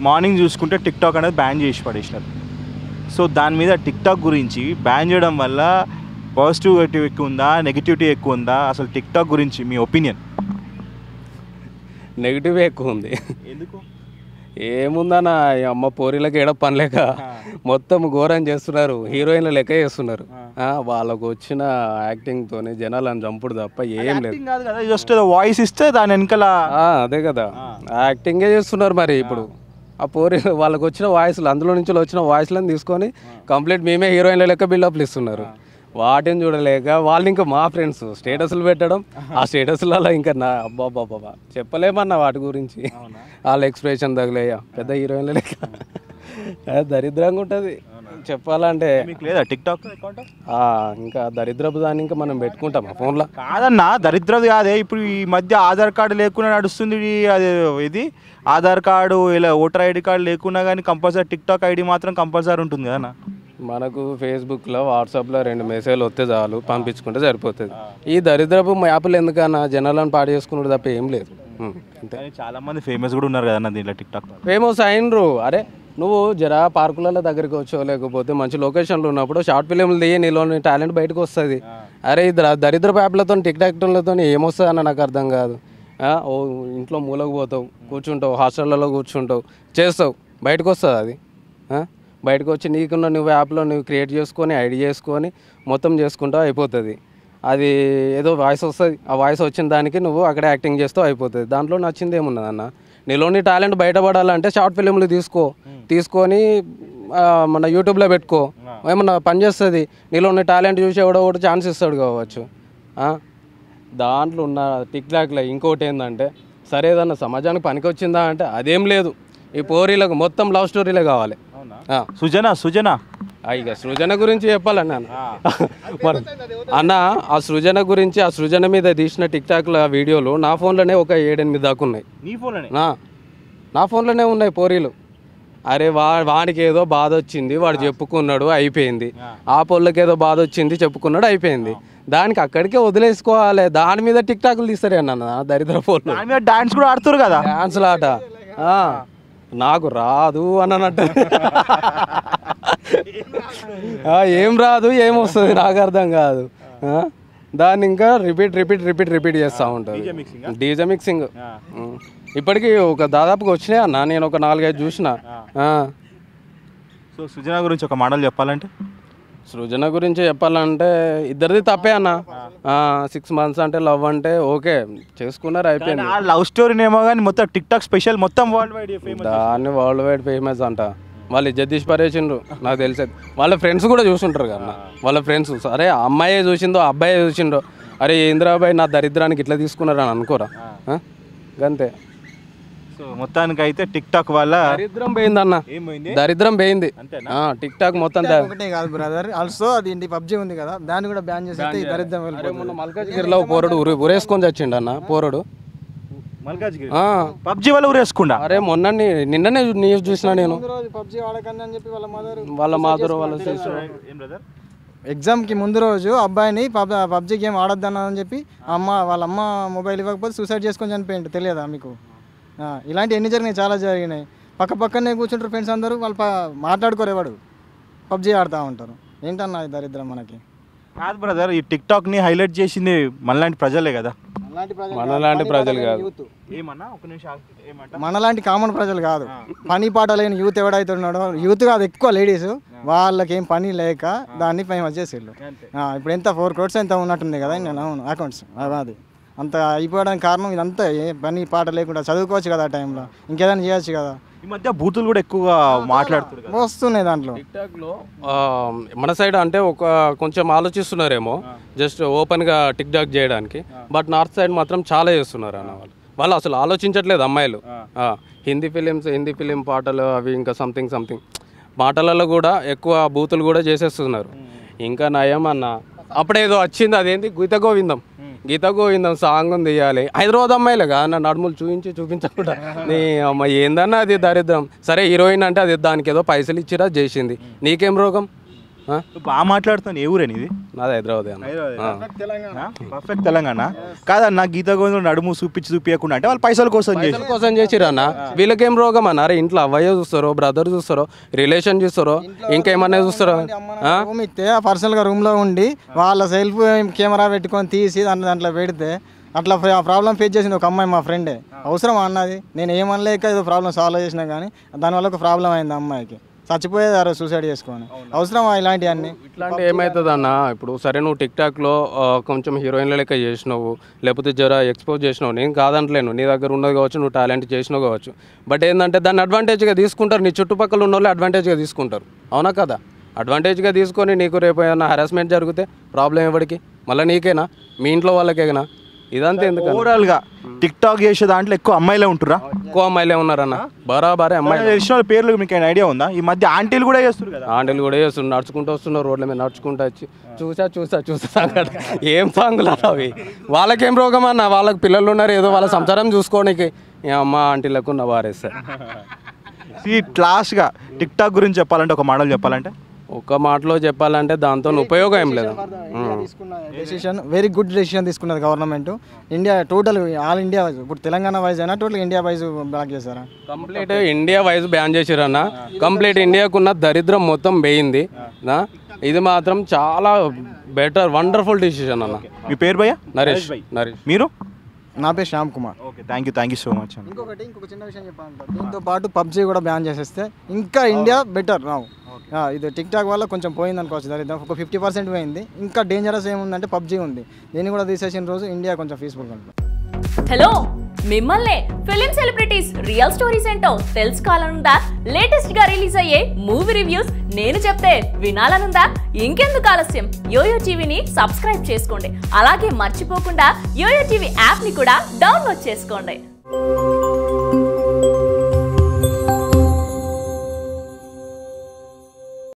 Morning చూసుకుంటే tick talk అనేది ban చేసి పడేసినారు సో దాని మీద టిక్ టాక్ గురించి బ్యాన్ చేయడం వల్ల పాజిటివిటీ ఎక్కువ ఉందా నెగిటివిటీ ఎక్కువ ఉందా అసలు టిక్ టాక్ గురించి మీ ఒపీనియన్ నెగిటివ్ ఎక్కువ ఉంది ఎందుకు ఏముందన్న ఈ అమ్మ పోరీలకి ఏడ పని లేక మొత్తం ఘోరం చేస్తున్నారు హీరోయిన్ల లెక్క చేస్తున్నారు ఆ, వాళ్ళకు వచ్చిన యాక్టింగ్ తోని జనాలను చంపుడు తప్ప ఏం లేదు Acting కాదు కదా జస్ట్ వాయిస్ ఇస్తే దాని వెనకాల ఆ, అదే కదా యాక్టింగే చేస్తున్నారు మరి ఇప్పుడు ఆ పోరి వాళ్ళకి వచ్చిన వాయిస్లు అందులో నుంచి వచ్చిన వాయిస్లను తీసుకొని కంప్లీట్ మేమే హీరోయిన్ల లెక్క బిల్డప్లు ఇస్తున్నారు వాటిని చూడలేక వాళ్ళు ఇంకా మా ఫ్రెండ్స్ స్టేటస్లు పెట్టడం ఆ స్టేటస్లలో ఇంకా నా అబ్బా అబ్బా అబ్బా చెప్పలేమన్నా వాటి గురించి వాళ్ళ ఎక్స్ప్రెషన్ తగిలేయ పెద్ద హీరోయిన్ల లెక్క ఆ, దరిద్రంగా ఉంటుంది చెప్పాలంటే మీకు లేదా టిక్ టాక్ అకౌంట్ ఆ, ఇంకా దరిద్రపు దాన్ని ఇంకా మనం పెట్టుకుంటాం ఫోన్లో కాదన్నా దరిద్రది కాదే ఇప్పుడు ఈ మధ్య ఆధార్ కార్డు లేకుండా నడుస్తుంది ఈ- అది ఇది ఆధార్ కార్డు ఇలా ఓటర్ ఐడి కార్డు లేకున్నా కానీ కంపల్సరీ టిక్ టాక్ ఐడి మాత్రం కంపల్సరీ ఉంటుంది కదా మనకు ఫేస్బుక్లో వాట్సాప్లో రెండు మెసేజ్లు వస్తే చాలు పంపించుకుంటే సరిపోతుంది ఈ దరిద్రపు యాప్లు ఎందుకన్నా జనాలను పాడు చేసుకున్నాడు తప్ప ఏం లేదు ఉం, అంతే కానీ చాలా మంది ఫేమస్ కూడా ఉన్నారు కదన్న దీంట్లో టిక్ టాక్ ఫేమస్ అయినరు అరే నువ్వు జరా పార్కులలో దగ్గరికి వచ్చో లేకపోతే మంచి లొకేషన్లో ఉన్నప్పుడు షార్ట్ ఫిలింలు దిగి నీలోని టాలెంట్ బయటకు వస్తుంది అరే ఇది ద- దరిద్రపు యాప్లతో టిక్ టాక్లతో ఏమొస్తుంది అన్న నాకు అర్థం కాదు ఆ, ఓ ఇంట్లో మూలకు పోతావు కూర్చుంటావు హాస్టల్లో కూర్చుంటావు చేస్తావు బయటకు వస్తుంది అది ఆ? బయటకు వచ్చి నీకున్న నువ్వు యాప్లో నువ్వు క్రియేట్ చేసుకొని ఐడి చేసుకొని మొత్తం చేసుకుంటావు అయిపోతుంది అది ఏదో వాయిస్ వస్తుంది ఆ వాయిస్ వచ్చిన దానికి నువ్వు అక్కడ యాక్టింగ్ చేస్తావు అయిపోతుంది దాంట్లో నచ్చింది ఏమున్నది అన్న నీలోని టాలెంట్ బయటపడాలంటే షార్ట్ ఫిలింలు తీసుకో తీసుకొని ఆ, మన యూట్యూబ్లో పెట్టుకో ఏమన్నా పని చేస్తుంది నీలోని టాలెంట్ చూసి ఎవడో ఒకటి ఛాన్స్ ఇస్తాడు కావచ్చు ఆ? దాంట్లో ఉన్న టిక్ టాక్లో ఇంకోటి ఏంటంటే సరే ఏదన్నా సమాజానికి పనికి వచ్చిందా అంటే అదేం లేదు ఈ పోరీలకు మొత్తం లవ్ స్టోరీలే కావాలి ఆ. సుజన సుజన ఆ, ఇక సృజన గురించి చెప్పాలన్న మరి అన్న ఆ సృజన గురించి ఆ సృజన మీద తీసిన టిక్ టాక్ల వీడియోలు నా ఫోన్లోనే ఒక ఏడెనిమిది దాకా ఉన్నాయి నీ ఫోన్లోనే నా నా ఫోన్లోనే ఉన్నాయి పోరీలు అరే వా వాడికి ఏదో బాధ వచ్చింది వాడు చెప్పుకున్నాడు అయిపోయింది ఆ పొల్లకి ఏదో బాధ వచ్చింది చెప్పుకున్నాడు అయిపోయింది దానికి అక్కడికే వదిలేసుకోవాలి దాని మీద టిక్ టాక్లు తీస్తారే అన్న దరిద్ర ఫోన్లు దాని మీద డాన్స్ కూడా ఆడుతారు కదా డాన్సులు ఆట ఆ, నాకు రాదు అని అన్నట్టు ఆ, ఏం రాదు ఏం వస్తుంది నాకు అర్థం కాదు ఆ, దాన్ని ఇంకా రిపీట్ రిపీట్ రిపీట్ రిపీట్ చేస్తూ ఉంటుంది డీజే మిక్సింగ్ ఉం. ఇప్పటికీ ఒక దాదాపుగా వచ్చినాయి అన్న నేను ఒక నాలుగైదు చూసిన ఆ. సో సుజన గురించి ఒక మోడల్ చెప్పాలంటే సృజన గురించి చెప్పాలంటే ఇద్దరిది తప్పే అన్న సిక్స్ మంత్స్ అంటే లవ్ అంటే ఓకే చేసుకున్నారు అయిపోయింది ఆ లవ్ స్టోరీని ఏమో కానీ మొత్తం టిక్ టాక్ స్పెషల్ మొత్తం వరల్డ్ వైడ్ ఫేమస్ దాన్ని వరల్డ్ వైడ్ ఫేమస్ అంట వాళ్ళు జగదీష్ పరేసిండ్రు నాకు తెలిసేది వాళ్ళ ఫ్రెండ్స్ కూడా చూసుంటారు కదా వాళ్ళ ఫ్రెండ్స్ అరే ఆ అమ్మాయే చూసిందో ఆ అబ్బాయే చూసిండ్రో అరే ఇందిరాబాయ్ నా దరిద్రానికి ఇట్లా తీసుకున్నారు అని అనుకోరా ఆ? గంతే సో మొత్తానికి అయితే టిక్ టాక్ వల్ల దరిద్రం పోయింది అన్న ఏం పోయింది దరిద్రం పోయింది ఆ, టిక్ టాక్ మొత్తం ద- ఒకటే కాదు బ్రదర్ ఆల్సో అది ఏంటి పబ్జి ఉంది కదా దాన్ని కూడా బ్యాన్ చేసేస్తే ఈ దరిద్రం అరే వెళ్ళిపోతుంది మొన్న మల్కాజ్గిరిలో పోరడు ఉరి ఉరేసుకొని చచ్చిండు అన్న పోరడు మల్కాజ్గిరి ఆ. పబ్జి వల్ల ఊరేసుకుండా అరే మొన్న నిన్ననే న్యూస్ చూసిన నేను ముందు రోజు పబ్జి వాడకండి అని చెప్పి వాళ్ళ మదర్ వాళ్ళ మాధురు వాళ్ళ సిస్టర్ ఏం బ్రదర్ ఎగ్జామ్కి ముందు రోజు అబ్బాయిని పబ్ పబ్జి గేమ్ ఆడొద్దన్నదని చెప్పి అమ్మ వాళ్ళ అమ్మ మొబైల్ ఇవ్వకపోతే సూసైడ్ చేసుకొని చనిపోయింది తెలియదా మీకు ఆ, ఇలాంటి ఎన్ని జరిగినాయి చాలా జరిగినాయి పక్క పక్కనే కూర్చుంటారు ఫ్రెండ్స్ అందరూ వాళ్ళు ప- మాట్లాడుకోరు ఎవడు పబ్జి ఆడుతూ ఉంటారు ఏంటన్నా ఈ దరిద్రం మనకి కాదు బ్రదర్ ఈ టిక్ టాక్ ని హైలైట్ చేసింది మనలాంటి ప్రజలే కదా అలాంటి ప్రజలు మనలాంటి ప్రజలు కాదు ఏమన్నా ఒక నిమిషం ఏమంట మనలాంటి కామన్ ప్రజలు కాదు పని పాట లేని యూత్ ఎవడైతే ఉన్నాడో యూత్ కాదు ఎక్కువ లేడీస్ వాళ్ళకి ఏం పని లేక దాన్ని ఫేమస్ చేసేళ్ళు ఆ, ఇప్పుడు ఎంత ఫోర్ క్రోడ్స్ ఎంత ఉన్నట్టుంది కదా నేను అవును అకౌంట్స్ అది అంత అయిపోవడానికి కారణం ఇదంతా ఏ పని పాట లేకుండా చదువుకోవచ్చు కదా ఆ టైంలో ఇంకేదైనా చేయొచ్చు కదా ఈ మధ్య బూతులు కూడా ఎక్కువగా మాట్లాడుతున్నారు కదా వస్తున్నాయి దాంట్లో టిక్టాక్లో ఆ, మన సైడ్ అంటే ఒక కొంచెం ఆలోచిస్తున్నారేమో జస్ట్ ఓపెన్గా టిక్ టాక్ చేయడానికి బట్ నార్త్ సైడ్ మాత్రం చాలా చేస్తున్నారు అన్న వాళ్ళు వాళ్ళు అసలు ఆలోచించట్లేదు అమ్మాయిలు ఆ, హిందీ ఫిలిమ్స్ హిందీ ఫిలిం పాటలు అవి ఇంకా సంథింగ్ సంథింగ్ పాటలలో కూడా ఎక్కువ బూతులు కూడా చేసేస్తున్నారు ఇంకా నయం అన్న అప్పుడేదో వచ్చింది అదేంటి గీత గోవిందం గీత గోవిందం సాంగ్ ఉంది ఇవ్వాలి హైదరాబాద్ అమ్మాయిలే కదా నా నడుములు చూపించి చూపించకుండా నీ అమ్మ ఏందన్నా అది దరిద్రం సరే హీరోయిన్ అంటే అది దానికి ఏదో పైసలు ఇచ్చిరా చేసింది నీకేం రోగం ఆ? నువ్వు బాగా మాట్లాడుతాను ఏ ఊరే నీది నాది హైదరాబాద్ అన్న ఆ. పర్ఫెక్ట్ తెలంగాణ కాదన్న గీత గోవిందుడు నడుము చూపించి చూపించకుండా అంటే వాళ్ళు పైసల కోసం చేసి పైసల కోసం చేసిరన్న వీళ్ళకేం రోగం అన్న అరే ఇంట్లో అవ్వయ్య చూస్తారో బ్రదర్ చూస్తారో రిలేషన్ చూస్తారో ఇంకేమన్నా చూస్తారో ఆ? రూమ్ ఇస్తే ఆ పర్సనల్గా రూమ్లో ఉండి వాళ్ళ సెల్ఫ్ కెమెరా పెట్టుకొని తీసి దాంట్లో దాంట్లో పెడితే అట్లా ఆ ప్రాబ్లం ఫేస్ చేసింది ఒక అమ్మాయి మా ఫ్రెండే అవసరం అన్నది నేను ఏమనలేక ఏదో ప్రాబ్లం సాల్వ్ చేసినా కానీ దానివల్ల ఒక ప్రాబ్లం అయింది ఆ అమ్మాయికి చచ్చిపోయేది ఆ రోజు సూసైడ్ చేసుకొని అవసరం ఇలాంటివన్నీ ఇట్లాంటి ఏమవుతుంది అన్న ఇప్పుడు సరే నువ్వు టిక్ టాక్లో కొంచెం హీరోయిన్ల లెక్క చేసినావు లేకపోతే జర ఎక్స్పోజ్ చేసినావు నేను కాదంటలేను నీ దగ్గర ఉన్నది కావచ్చు నువ్వు టాలెంట్ చేసినావు కావచ్చు బట్ ఏంటంటే దాన్ని అడ్వాంటేజ్గా తీసుకుంటారు నీ చుట్టుపక్కల ఉన్న వాళ్ళు అడ్వాంటేజ్గా తీసుకుంటారు అవునా కదా అడ్వాంటేజ్గా తీసుకొని నీకు రేపు ఏమైనా హరాస్మెంట్ జరిగితే ప్రాబ్లం ఎవరికి మళ్ళీ నీకేనా మీ ఇంట్లో వాళ్ళకేనా ఇదంతా ఎందుకు ఓవరాల్ గా టిక్ టాక్ చేసే దాంట్లో ఎక్కువ అమ్మాయిలే ఉంటురా ఎక్కువ అమ్మాయిలే ఉన్నారన్న బరాబరే అమ్మాయిలు తెలిసిన వాళ్ళ పేర్లు మీకు ఏమైనా ఐడియా ఉందా ఈ మధ్య ఆంటీలు కూడా చేస్తారు కదా ఆంటీలు కూడా చేస్తున్నారు నడుచుకుంటూ వస్తున్నారు రోడ్ల మీద నడుచుకుంటూ వచ్చి చూసా చూసా చూసా సంగతి ఏం సాంగులు అన్న అవి వాళ్ళకేం రోగం అన్న వాళ్ళకి పిల్లలు ఉన్నారు ఏదో వాళ్ళ సంసారం చూసుకోనికి ఈ అమ్మ ఆంటీలకు నా వారేస్తారు ఈ క్లాస్ గా టిక్ టాక్ గురించి చెప్పాలంటే ఒక మోడల్ చెప్పాలంటే ఒక్క మాటలో చెప్పాలంటే దాంతో ఉపయోగం ఏం లేదు ఉం. తీసుకున్న డెసిషన్ వెరీ గుడ్ డెసిషన్ తీసుకున్నది government India total all India wise ఇప్పుడు తెలంగాణ వైజ్ అయినా టోటల్ ఇండియా వైజ్ బ్లాక్ చేశారా కంప్లీట్ ఇండియా వైజ్ బ్యాన్ చేసిరన్న కంప్లీట్ ఇండియాకున్న దరిద్రం మొత్తం పోయింది నా? ఇది మాత్రం చాలా బెటర్ వండర్ఫుల్ డిసిషన్ అన్న మీ పేరు భయ్యా నరేష్ నరేష్ మీరు నా పేరు Shyam Kumar okay thank you thank you so much అండి ఇంకొకటి ఇంకొక చిన్న విషయం చెప్పాలంటే దీంతో పాటు పబ్జీ కూడా బ్యాన్ చేసేస్తే ఇంకా ఇండియా బెటర్ రావు ఇది టిక్ టాక్ వల్ల కొంచెం పోయింది అనుకోవచ్చు దరిద్రం ఒక ఫిఫ్టీ పర్సెంట్ పోయింది ఇంకా డేంజరస్ ఏముందంటే పబ్జీ ఉంది దీన్ని కూడా తీసేసిన రోజు ఇండియా కొంచెం పీస్ఫుల్గా ఉంటుంది హలో మిమ్మల్నే ఫిలిం సెలబ్రిటీస్ రియల్ స్టోరీస్ ఏంటో తెలుసుకోవాలనుందా లేటెస్ట్ గా రిలీజ్ అయ్యే మూవీ రివ్యూస్ నేను చెప్తే వినాలనుందా ఇంకెందుకు ఆలస్యం యోయో టీవీని సబ్స్క్రైబ్ చేసుకోండి అలాగే మర్చిపోకుండా యోయో టీవీ యాప్ ని కూడా డౌన్లోడ్ చేసుకోండి